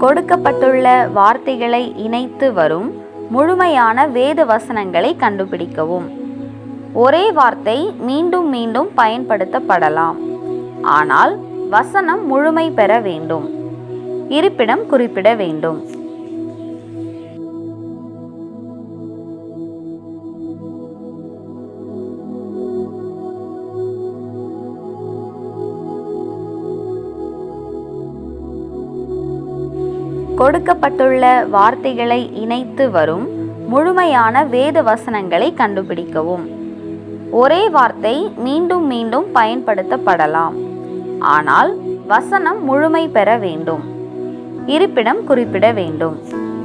கொடுக்கப்பட்டுள்ள வார்த்தைகளை இணைத்து வரும் முழுமையான வேத வசனங்களை கண்டுபிடிக்கவும் ஒரே வார்த்தை மீண்டும் மீண்டும் பயன்படுத்தப்படலாம் ஆனால் வசனம் முழுமை பெற வேண்டும் இருப்பிடம் குறிப்பிட வேண்டும் கொடுக்கப்பட்டுள்ள வார்த்தைகளை இணைத்து வரும் முழுமையான வேத வசனங்களை கண்டுபிடிக்கவும் ஒரே வார்த்தை மீண்டும் மீண்டும் பயன்படுத்தப்படலாம் ஆனால் வசனம் முழுமை பெற வேண்டும் இருப்பிடம் குறிப்பிட வேண்டும்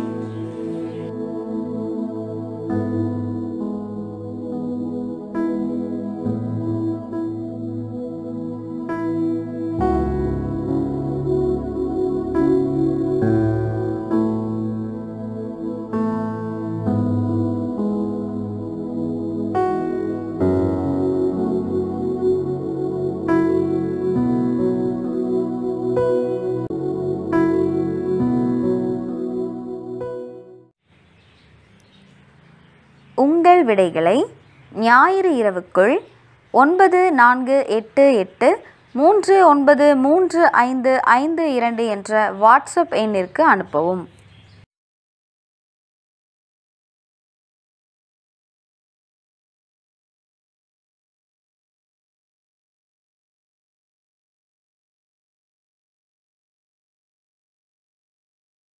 உங்கள் விடைகளை ஞாயிறு இரவுக்குள் ஒன்பது நான்கு எட்டு எட்டு மூன்று ஒன்பது மூன்று ஐந்து ஐந்து இரண்டு என்ற வாட்ஸ்அப் எண்ணிற்கு அனுப்பவும்